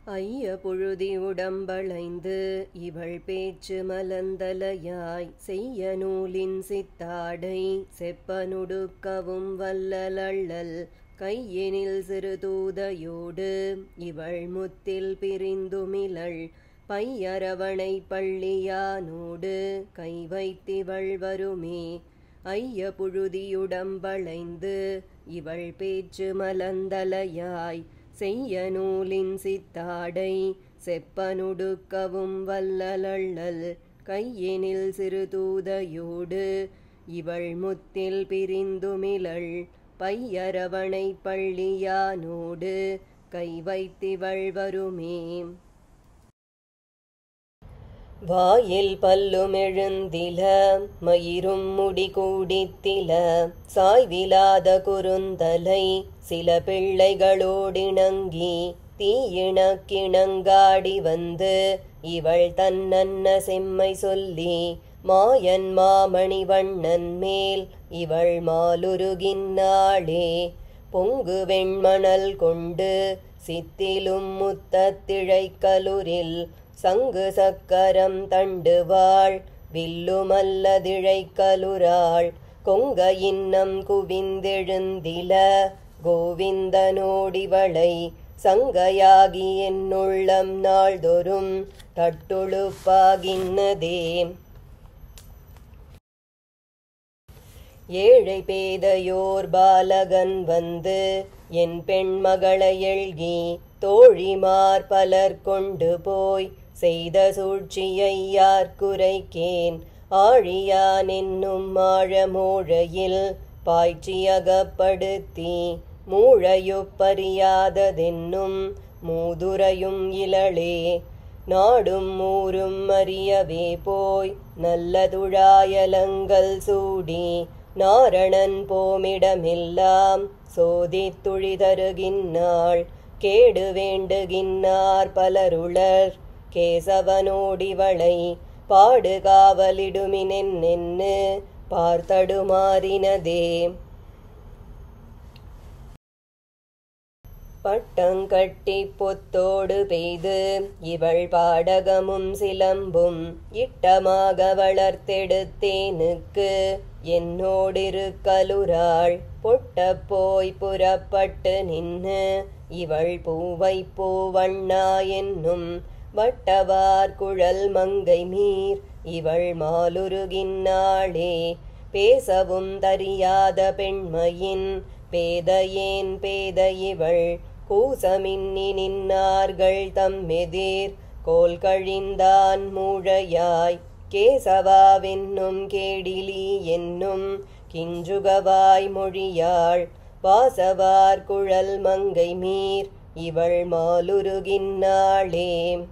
ஐய புழுதி உடம்பளைந்து இவள் பேச்சு மலந்தலையாய் செய்ய நூலின் சித்தாடை செப்பனுடுக்கவும் வல்லலள்ளல் கையினில் சிறு தூதையோடு இவள் முத்தில் பிரிந்துமிழள் பையரவணை பள்ளியானோடு கை வைத்திவள் வருமே ஐய புழுதியுடம்பளைந்து இவள் பேச்சு மலந்தலையாய் செய்ய நூலின் சித்தாடை செப்பனுடுக்கவும் வல்லலள்ளல் கையினில் சிறு தூதையோடு இவள் முத்தில் பிரிந்துமிழள் பையரவணை பள்ளியானோடு கை வைத்திவள் வருமே வாயில் பல்லும் எழுந்தில மயிரும் முடி கூடித்தில சாய்விலாத குறுந்தலை சில பிள்ளைகளோடிணங்கி தீயிணக்கிணங்காடி வந்து இவள் தன்னன்ன செம்மை சொல்லி மாயன் மாமணி வண்ணன் மேல் இவள் மாலுருகின்னாளே பொங்கு வெண்மணல் கொண்டு சித்திலும் முத்தத்திழைக்கலுரில் சங்கு சக்கரம் தண்டுவாள் வில்லுமல்லதிழைக்கலுராள் கொங்க இன்னம் குவிந்தெழுந்தில கோவிந்தனோடிவளை சங்கையாகி என்னுள்ளம் நாள்தொறும் தட்டுழுப்பாகின்னதே ஏழை பேதையோர் பாலகன் வந்து என் பெண்மகளை எழுகி தோழிமார் பலர் கொண்டு போய் செய்த சூழ்ச்சியை யார் குறைக்கேன் ஆழியான் என்னும் ஆழமூழையில் பாய்ச்சியகப்படுத்தி மூழையுப்பறியாததென்னும் மூதுரையும் இளளே நாடும் ஊரும் அறியவே போய் நல்லதுழாயலங்கள் சூடி நாரணன் போமிடமெல்லாம் சோதித் துழிதருகின்னாள் கேடு வேண்டுகின்னார் பலருளர் கேசவனோடிவளை பாடுகாவலிடுமினென்னு பார்த்தடுமாறினதே பட்டங்கட்டி பொத்தோடு பெய்து இவள் பாடகமும் சிலம்பும் இட்டமாக வளர்த்தெடுத்தேனுக்கு என்னோடிரு கலுராள் பொட்ட போய் புறப்பட்டு நின்று இவள் பூவை பூவண்ணா என்னும் வட்டவார் குழல் மங்கை மீர் இவள் மாலுருகின்னாளே பேசவும் தறியாத பெண்மையின் பேதையேன் பேத இவள் கூசமின்னி நின்னார்கள் தம்மெதிர் கோல் கழிந்தான் மூழையாய் கேசவாவென்னும் கேடிலி என்னும் கிஞ்சுகவாய் மொழியாள் வாசவார் குழல் மங்கை மீர் இவள் மாலுருகின்னாளே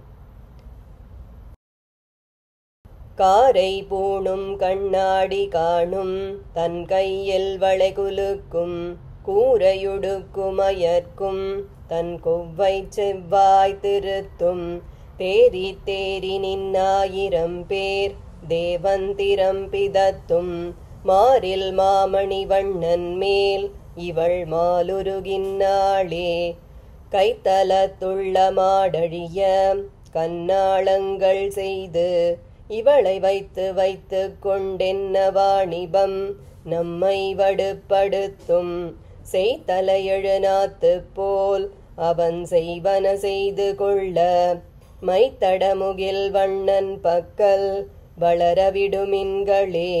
காரை பூணும் கண்ணாடி காணும் தன் கையில் வளைகுலுக்கும் கூரையுடுக்குமயர்க்கும் தன் கொவ்வை செவ்வாய் திருத்தும் தேரி தேரி நின்னாயிரம் பேர் தேவந்திரம் பிதத்தும் மாறில் மாமணி வண்ணன் மேல் இவள் மாலுருகின்னாளே கைத்தலத்துள்ள மாடழிய கண்ணாளங்கள் செய்து இவளை வைத்து வைத்து கொண்டென்ன வாணிபம் நம்மை வடுப்படுத்தும் செய்தலையெழுநாத்து போல் அவன் செய்வன செய்து கொள்ள மைத்தடமுகில் வண்ணன் பக்கல் வளரவிடுமின்களே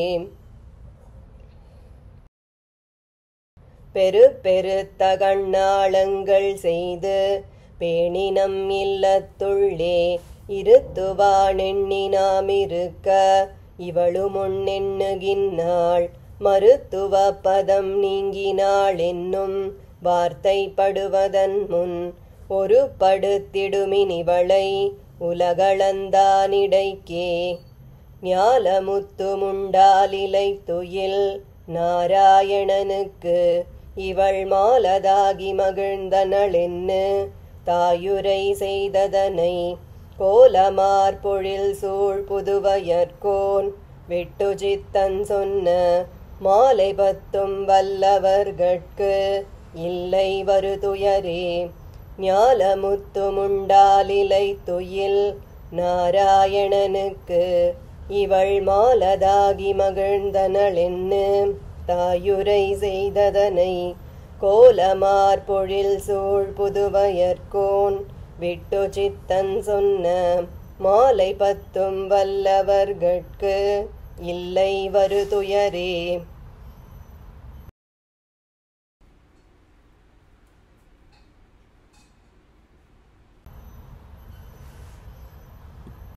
பெரு பெருத்த கண்ணாளங்கள் செய்து பேணினம் இல்லத்துள்ளே இருத்துவானெண்ணினாம் இருக்க இவளும் ஒன்னெண்ணுகின்னாள் மருத்துவ பதம் நீங்கினாள் என்னும் வார்த்தைப்படுவதன் முன் ஒரு படுத்திடுமினிவளை உலகளந்தானிடைக்கே ஞாலமுத்துமுண்டாலிலை துயில் நாராயணனுக்கு இவள் மாலதாகி மகிழ்ந்தனளென்னு தாயுரை செய்ததனை கோலமார் பொழில் சூழ் புதுவையர்கோன் விட்டுஜித்தன் சொன்ன மாலை பத்தும் வல்லவர்கட்கு இல்லை வருதுயரே ஞாலமுத்துமுண்டாலிலை துயில் நாராயணனுக்கு இவள் மாலதாகி மகிழ்ந்தனளென்னு தாயுரை செய்ததனை கோலமார் பொழில் சூழ் புதுவயர்கோன் விட்டு சித்தன் சொன்ன மாலை பத்தும் வல்லவர்கட்கு இல்லை வருதுயரே